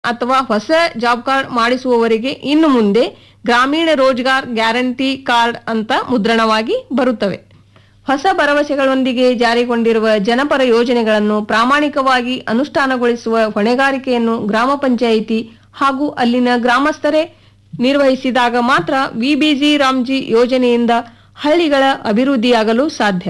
ಅಥವಾ ಹೊಸ job card ಮಾಡಿಸುವವರಿಗೆ ಇನ್ನು ಮುಂದೆ ಗ್ರಾಮೀಣ ರೋಜ್ಗಾರ್ ಗ್ಯಾರಂಟಿ ಕಾರ್ಡ್ ಅಂತ ಮುದ್ರಣವಾಗಿ ಬರುತ್ತವೆ ಹೊಸ ಭರವಸೆಗಳೊಂದಿಗೆ ಜಾರಿಗೊಂಡಿರುವ ಜನಪರ ಯೋಜನೆಗಳನ್ನು ಪ್ರಾಮಾಣಿಕವಾಗಿ ಅನುಷ್ಠಾನಗೊಳಿಸುವ ಹೊಣೆಗಾರಿಕೆಯನ್ನು ಗ್ರಾಮ ಪಂಚಾಯಿತಿ ಹಾಗೂ ಅಲ್ಲಿನ ಗ್ರಾಮಸ್ಥರೇ ನಿರ್ವಹಿಸಿದಾಗ ಮಾತ್ರ ವಿಬಿಜಿ ರಾಮ್ಜಿ ಯೋಜನೆಯಿಂದ ಹಳ್ಳಿಗಳ ಅಭಿವೃದ್ಧಿಯಾಗಲು ಸಾಧ್ಯ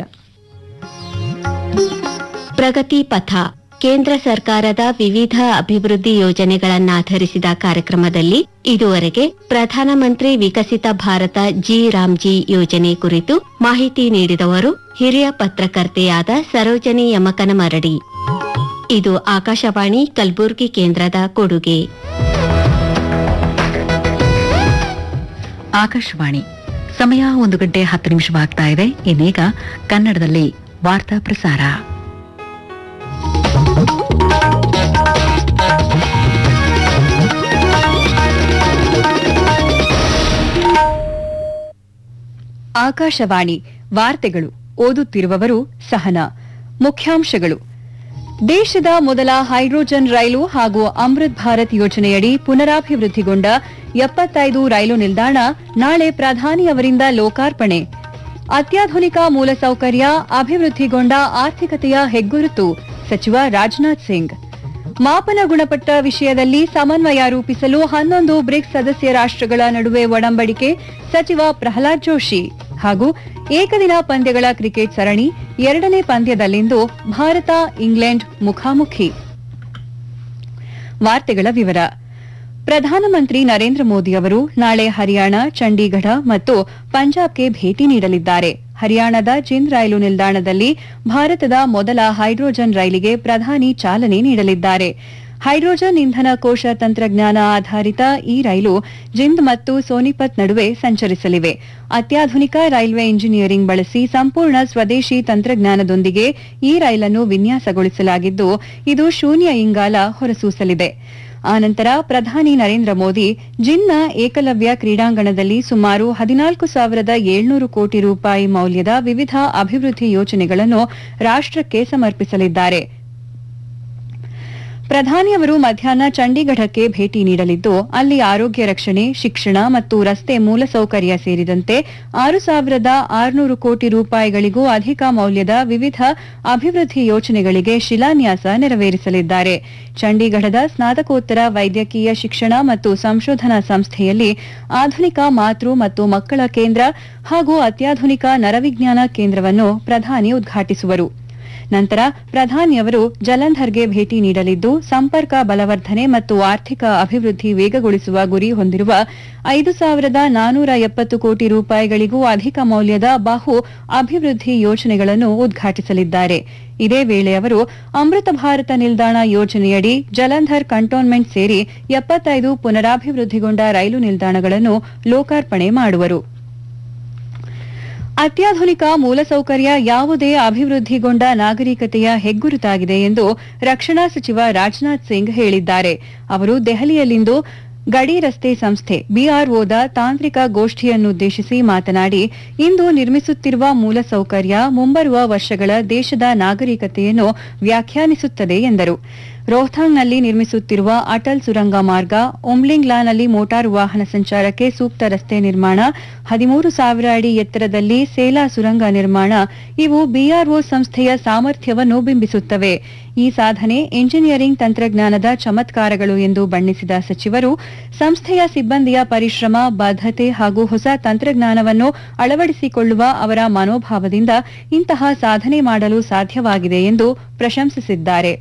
ಪ್ರಗತಿ ಪಥ ಕೇಂದ್ರ ಸರ್ಕಾರದ ವಿವಿಧ ಅಭಿವೃದ್ಧಿ ಯೋಜನೆಗಳನ್ನಾಧರಿಸಿದ ಕಾರ್ಯಕ್ರಮದಲ್ಲಿ ಇದುವರೆಗೆ ಪ್ರಧಾನಮಂತ್ರಿ ವಿಕಸಿತ ಭಾರತ ಜಿ ರಾಮ್ಜಿ ಯೋಜನೆ ಕುರಿತು ಮಾಹಿತಿ ನೀಡಿದವರು ಹಿರಿಯ ಪತ್ರಕರ್ತೆಯಾದ ಸರೋಜನಿ ಯಮಕನಮರಡಿ ಇದು ಆಕಾಶವಾಣಿ ಕಲಬುರಗಿ ಕೇಂದ್ರದ ಕೊಡುಗೆ ಆಕಾಶವಾಣಿ ಸಮಯ ಒಂದು ಗಂಟೆ ಹತ್ತು ನಿಮಿಷವಾಗ್ತಾ ಇದೆ ಇನ್ನೀಗ ಕನ್ನಡದಲ್ಲಿ ವಾರ್ತಾ ಪ್ರಸಾರ ಆಕಾಶವಾಣಿ ವಾರ್ತೆಗಳು ಓದುತ್ತಿರುವವರು ಸಹನಾ ಮುಖ್ಯಾಂಶಗಳು ದೇಶದ ಮೊದಲ ಹೈಡ್ರೋಜನ್ ರೈಲು ಹಾಗೂ ಅಮೃತ್ ಭಾರತ್ ಯೋಜನೆಯಡಿ ಪುನರಾಭಿವೃದ್ಧಿಗೊಂಡ ಎಪ್ಪತ್ತೈದು ರೈಲು ನಿಲ್ದಾಣ ನಾಳೆ ಪ್ರಧಾನಿ ಅವರಿಂದ ಲೋಕಾರ್ಪಣೆ ಅತ್ಯಾಧುನಿಕ ಮೂಲಸೌಕರ್ಯ ಅಭಿವೃದ್ಧಿಗೊಂಡ ಆರ್ಥಿಕತೆಯ ಹೆಗ್ಗುರುತು ಸಚಿವ ರಾಜನಾಥ್ ಸಿಂಗ್ ಮಾಪನ ಗುಣಪಟ್ಟ ವಿಷಯದಲ್ಲಿ ಸಮನ್ವಯ ರೂಪಿಸಲು ಹನ್ನೊಂದು ಬ್ರಿಕ್ಸ್ ಸದಸ್ಯ ರಾಷ್ಟ್ರಗಳ ನಡುವೆ ಒಡಂಬಡಿಕೆ ಸಚಿವ ಪ್ರಹ್ಲಾದ್ ಜೋಶಿ ಹಾಗೂ ಏಕದಿನ ಪಂದ್ಯಗಳ ಕ್ರಿಕೆಟ್ ಸರಣಿ ಎರಡನೇ ಪಂದ್ಯದಲ್ಲಿಂದು ಭಾರತ ಇಂಗ್ಲೆಂಡ್ ಮುಖಾಮುಖಿ ವಾರ್ತೆಗಳ ವಿವರ ಪ್ರಧಾನಮಂತ್ರಿ ನರೇಂದ್ರ ಮೋದಿ ಅವರು ನಾಳೆ ಹರಿಯಾಣ ಚಂಡೀಗಢ ಮತ್ತು ಪಂಜಾಬ್ಗೆ ಭೇಟಿ ನೀಡಲಿದ್ದಾರೆ ಹರಿಯಾಣದ ಜಿಂದ್ ರೈಲು ನಿಲ್ದಾಣದಲ್ಲಿ ಭಾರತದ ಮೊದಲ ಹೈಡ್ರೋಜನ್ ರೈಲಿಗೆ ಪ್ರಧಾನಿ ಚಾಲನೆ ನೀಡಲಿದ್ದಾರೆ ಹೈಡ್ರೋಜನ್ ಇಂಧನ ಕೋಶ ತಂತ್ರಜ್ಞಾನ ಆಧಾರಿತ ಈ ರೈಲು ಜಿಂದ್ ಮತ್ತು ಸೋನಿಪತ್ ನಡುವೆ ಸಂಚರಿಸಲಿವೆ ಅತ್ಯಾಧುನಿಕ ರೈಲ್ವೆ ಇಂಜಿನಿಯರಿಂಗ್ ಬಳಸಿ ಸಂಪೂರ್ಣ ಸ್ವದೇಶಿ ತಂತ್ರಜ್ಞಾನದೊಂದಿಗೆ ಈ ರೈಲನ್ನು ವಿನ್ಯಾಸಗೊಳಿಸಲಾಗಿದ್ದು ಇದು ಶೂನ್ಯ ಇಂಗಾಲ ಹೊರಸೂಸಲಿದೆ ಆನಂತರ ಪ್ರಧಾನಿ ನರೇಂದ್ರ ಮೋದಿ ಜಿನ್ನ ಏಕಲವ್ಯ ಕ್ರೀಡಾಂಗಣದಲ್ಲಿ ಸುಮಾರು ಹದಿನಾಲ್ಕು ಸಾವಿರದ ಏಳ್ನೂರು ಕೋಟಿ ರೂಪಾಯಿ ಮೌಲ್ಯದ ವಿವಿಧ ಅಭಿವೃದ್ಧಿ ಯೋಜನೆಗಳನ್ನು ರಾಷ್ಟಕ್ಕೆ ಸಮರ್ಪಿಸಲಿದ್ದಾರೆ ಪ್ರಧಾನಿಯವರು ಮಧ್ಯಾಹ್ನ ಚಂಡೀಗಢಕ್ಕೆ ಭೇಟಿ ನೀಡಲಿದ್ದು ಅಲ್ಲಿ ಆರೋಗ್ಯ ರಕ್ಷಣೆ ಶಿಕ್ಷಣ ಮತ್ತು ರಸ್ತೆ ಮೂಲಸೌಕರ್ಯ ಸೇರಿದಂತೆ ಆರು ಸಾವಿರದ ಆರುನೂರು ಕೋಟಿ ರೂಪಾಯಿಗಳಿಗೂ ಅಧಿಕ ಮೌಲ್ಯದ ವಿವಿಧ ಅಭಿವೃದ್ಧಿ ಯೋಜನೆಗಳಿಗೆ ಶಿಲಾನ್ಯಾಸ ನೆರವೇರಿಸಲಿದ್ದಾರೆ ಚಂಡೀಗಢದ ಸ್ನಾತಕೋತ್ತರ ವೈದ್ಯಕೀಯ ಶಿಕ್ಷಣ ಮತ್ತು ಸಂಶೋಧನಾ ಸಂಸ್ಥೆಯಲ್ಲಿ ಆಧುನಿಕ ಮಾತೃ ಮತ್ತು ಮಕ್ಕಳ ಕೇಂದ್ರ ಹಾಗೂ ಅತ್ಯಾಧುನಿಕ ನರವಿಜ್ಞಾನ ಕೇಂದ್ರವನ್ನು ಪ್ರಧಾನಿ ಉದ್ಘಾಟಿಸುವರು ನಂತರ ಪ್ರಧಾನಿಯವರು ಜಲಂಧರ್ಗೆ ಭೇಟಿ ನೀಡಲಿದ್ದು ಸಂಪರ್ಕ ಬಲವರ್ಧನೆ ಮತ್ತು ಆರ್ಥಿಕ ಅಭಿವೃದ್ಧಿ ವೇಗಗೊಳಿಸುವ ಗುರಿ ಹೊಂದಿರುವ ಐದು ಸಾವಿರದ ನಾನೂರ ಎಪ್ಪತ್ತು ಕೋಟಿ ರೂಪಾಯಿಗಳಿಗೂ ಅಧಿಕ ಮೌಲ್ಯದ ಬಹು ಅಭಿವೃದ್ಧಿ ಯೋಜನೆಗಳನ್ನು ಉದ್ಘಾಟಿಸಲಿದ್ದಾರೆ ಇದೇ ವೇಳೆ ಅವರು ಅಮೃತ ಭಾರತ ನಿಲ್ದಾಣ ಯೋಜನೆಯಡಿ ಜಲಂಧರ್ ಕಂಟೋನ್ಮೆಂಟ್ ಸೇರಿ ಎಪ್ಪತ್ತೈದು ಪುನರಾಭಿವೃದ್ಧಿಗೊಂಡ ರೈಲು ನಿಲ್ದಾಣಗಳನ್ನು ಲೋಕಾರ್ಪಣೆ ಮಾಡುವರು ಅತ್ಯಾಧುನಿಕ ಮೂಲಸೌಕರ್ಯ ಯಾವುದೇ ಅಭಿವೃದ್ಧಿಗೊಂಡ ನಾಗರಿಕತೆಯ ಹೆಗ್ಗುರುತಾಗಿದೆ ಎಂದು ರಕ್ಷಣಾ ಸಚಿವ ರಾಜನಾಥ್ ಸಿಂಗ್ ಹೇಳಿದ್ದಾರೆ ಅವರು ದೆಹಲಿಯಲ್ಲಿಂದು ಗಡಿ ರಸ್ತೆ ಸಂಸ್ಥೆ ಬಿಆರ್ಒದ ತಾಂತ್ರಿಕ ಗೋಷ್ಠಿಯನ್ನುದ್ದೇಶಿಸಿ ಮಾತನಾಡಿ ಇಂದು ನಿರ್ಮಿಸುತ್ತಿರುವ ಮೂಲಸೌಕರ್ಯ ಮುಂಬರುವ ವರ್ಷಗಳ ದೇಶದ ನಾಗರಿಕತೆಯನ್ನು ವ್ಯಾಖ್ಯಾನಿಸುತ್ತದೆ ಎಂದರು ರೋಹ್ತಾಂಗ್ನಲ್ಲಿ ನಿರ್ಮಿಸುತ್ತಿರುವ ಅಟಲ್ ಸುರಂಗ ಮಾರ್ಗ ಒಮ್ಲಿಂಗ್ಲಾನಲ್ಲಿ ಮೋಟಾರು ವಾಹನ ಸಂಚಾರಕ್ಕೆ ಸೂಕ್ತ ರಸ್ತೆ ನಿರ್ಮಾಣ ಹದಿಮೂರು ಸಾವಿರ ಅಡಿ ಎತ್ತರದಲ್ಲಿ ಸೇಲಾ ಸುರಂಗ ನಿರ್ಮಾಣ ಇವು ಬಿಆರ್ಒ ಸಂಸ್ಥೆಯ ಸಾಮರ್ಥ್ಯವನ್ನು ಬಿಂಬಿಸುತ್ತವೆ ಈ ಸಾಧನೆ ಎಂಜಿನಿಯರಿಂಗ್ ತಂತ್ರಜ್ಞಾನದ ಚಮತ್ಕಾರಗಳು ಎಂದು ಬಣ್ಣಿಸಿದ ಸಚಿವರು ಸಂಸ್ಥೆಯ ಸಿಬ್ಬಂದಿಯ ಪರಿಶ್ರಮ ಬದ್ಧತೆ ಹಾಗೂ ಹೊಸ ತಂತ್ರಜ್ಞಾನವನ್ನು ಅಳವಡಿಸಿಕೊಳ್ಳುವ ಅವರ ಮನೋಭಾವದಿಂದ ಇಂತಹ ಸಾಧನೆ ಮಾಡಲು ಸಾಧ್ಯವಾಗಿದೆ ಎಂದು ಪ್ರಶಂಸಿಸಿದ್ದಾರೆ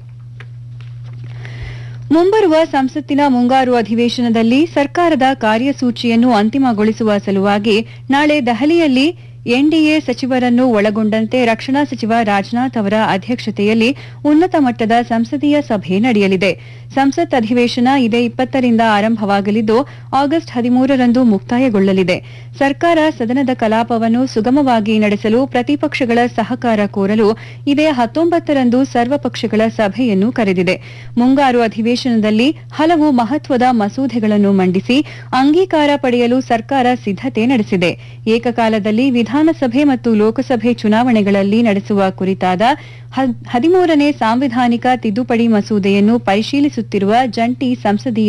ಮುಂಬರುವ ಸಂಸತ್ತಿನ ಮುಂಗಾರು ಅಧಿವೇಶನದಲ್ಲಿ ಸರ್ಕಾರದ ಕಾರ್ಯಸೂಚಿಯನ್ನು ಅಂತಿಮಗೊಳಿಸುವ ಸಲುವಾಗಿ ನಾಳೆ ದೆಹಲಿಯಲ್ಲಿ ಎನ್ಡಿಎ ಸಚಿವರನ್ನು ಒಳಗೊಂಡಂತೆ ರಕ್ಷಣಾ ಸಚಿವ ರಾಜನಾಥ್ ಅವರ ಅಧ್ಯಕ್ಷತೆಯಲ್ಲಿ ಉನ್ನತ ಮಟ್ಟದ ಸಂಸದೀಯ ಸಭೆ ನಡೆಯಲಿದೆ ಸಂಸತ್ ಅಧಿವೇಶನ ಇದೇ ಇಪ್ಪತ್ತರಿಂದ ಆರಂಭವಾಗಲಿದ್ದು ಆಗಸ್ಟ್ ಹದಿಮೂರರಂದು ಮುಕ್ತಾಯಗೊಳ್ಳಲಿದೆ ಸರ್ಕಾರ ಸದನದ ಕಲಾಪವನ್ನು ಸುಗಮವಾಗಿ ನಡೆಸಲು ಪ್ರತಿಪಕ್ಷಗಳ ಸಹಕಾರ ಕೋರಲು ಇದೇ ಹತ್ತೊಂಬತ್ತರಂದು ಸರ್ವಪಕ್ಷಗಳ ಸಭೆಯನ್ನು ಕರೆದಿದೆ ಮುಂಗಾರು ಅಧಿವೇಶನದಲ್ಲಿ ಹಲವು ಮಹತ್ವದ ಮಸೂದೆಗಳನ್ನು ಮಂಡಿಸಿ ಅಂಗೀಕಾರ ಪಡೆಯಲು ಸರ್ಕಾರ ಸಿದ್ದತೆ ನಡೆಸಿದೆ ಏಕಕಾಲದಲ್ಲಿ ವಿಧಾನ ವಿಧಾನಸಭೆ ಮತ್ತು ಲೋಕಸಭೆ ಚುನಾವಣೆಗಳಲ್ಲಿ ನಡೆಸುವ ಕುರಿತಾದ ಹದ್- ಹದಿಮೂರನೇ ಸಾಂವಿಧಾನಿಕ ತಿದ್ದುಪಡಿ ಮಸೂದೆಯನ್ನು ಪರಿಶೀಲಿಸುತ್ತಿರುವ ಜಂಟಿ ಸಂಸದೀಯ